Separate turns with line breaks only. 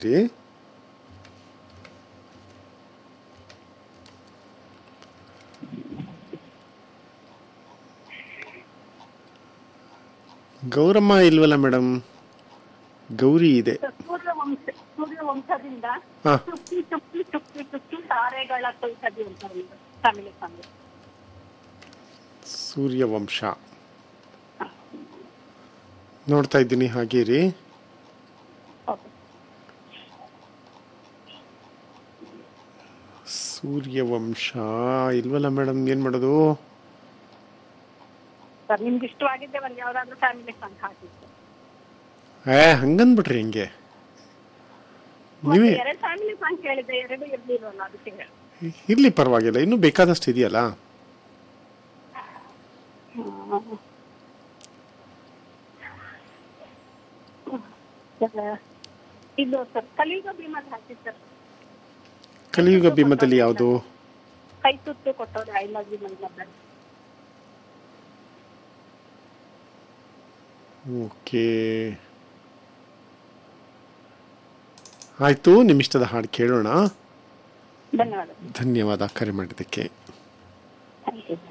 ರೀ ಗೌರಮ್ಮ ಇಲ್ವಲ್ಲ ಮೇಡಮ್ ಗೌರಿ ಇದೆ
ಸೂರ್ಯವಂಶ ಸೂರ್ಯವಂಶದಿಂದ
ಹಾ.
ಚುಕ್ಕಿ ಚುಕ್ಕಿ ಚುಕ್ಕಿ ಚುಕ್ಕಿ ತಾರೆಗಳ ಕೊಯ್ತದೆ ಅಂತ ಒಂದು ಫ್ಯಾಮಿಲಿ ಸಾಂಗ್
ಸೂರ್ಯವಂಶ ನೋಡ್ತಾ ಇದ್ದೀನಿ ಹಾಗೆ ರೀ
ಓಕೆ
ಸೂರ್ಯವಂಶ ಇಲ್ವಲ್ಲ ಮೇಡಮ್ ಏನು ಮಾಡೋದು
ಸರ್ ನಿಮ್ಗೆ ಇಷ್ಟವಾಗಿದ್ದೆ ಒಂದು ಯಾವ್ದಾದ್ರು ಫ್ಯಾಮಿಲಿ ಸಾಂಗ್ ಹಾಕಿ ಸರ್.
ಏ ಹಂಗಂದ್ಬಿಟ್ರಿ ಹಿಂಗೆ
ಮತ್ತೆ
ನೀವೇ
ಎರಡು ಫ್ಯಾಮಿಲಿ ಸಾಂಗ್ ಕೇಳಿದೆ ಎರಡು ಇರ್ಲಿಲ್ವಲ್ಲ ಅದಕ್ಕೆ ಹೇಳಿ.
ಇರ್ಲಿ ಪರವಾಗಿಲ್ಲ ಇನ್ನೂ ಬೇಕಾದಷ್ಟು ಇದೆಯಲ್ಲ
ಸರ್, ಇದು ಸರ್ ಕಲಿಯುಗ ಭೀಮದ ಹಾಕಿ ಸರ್
ಕಲಿಯುಗ ಭೀಮದಲ್ಲಿ ಯಾವುದು
ಕೈ ತುತ್ತು ಕೊಟ್ಟವ್ರೆ I love you my mother
okay ಆಯಿತು ನಿಮ್ಮಿಷ್ಟದ ಹಾಡು ಕೇಳೋಣ
ಧನ್ಯವಾದ
ಧನ್ಯವಾದ ಕರೆ ಮಾಡಿದ್ದಕ್ಕೆ
ಥ್ಯಾಂಕ್ ಯು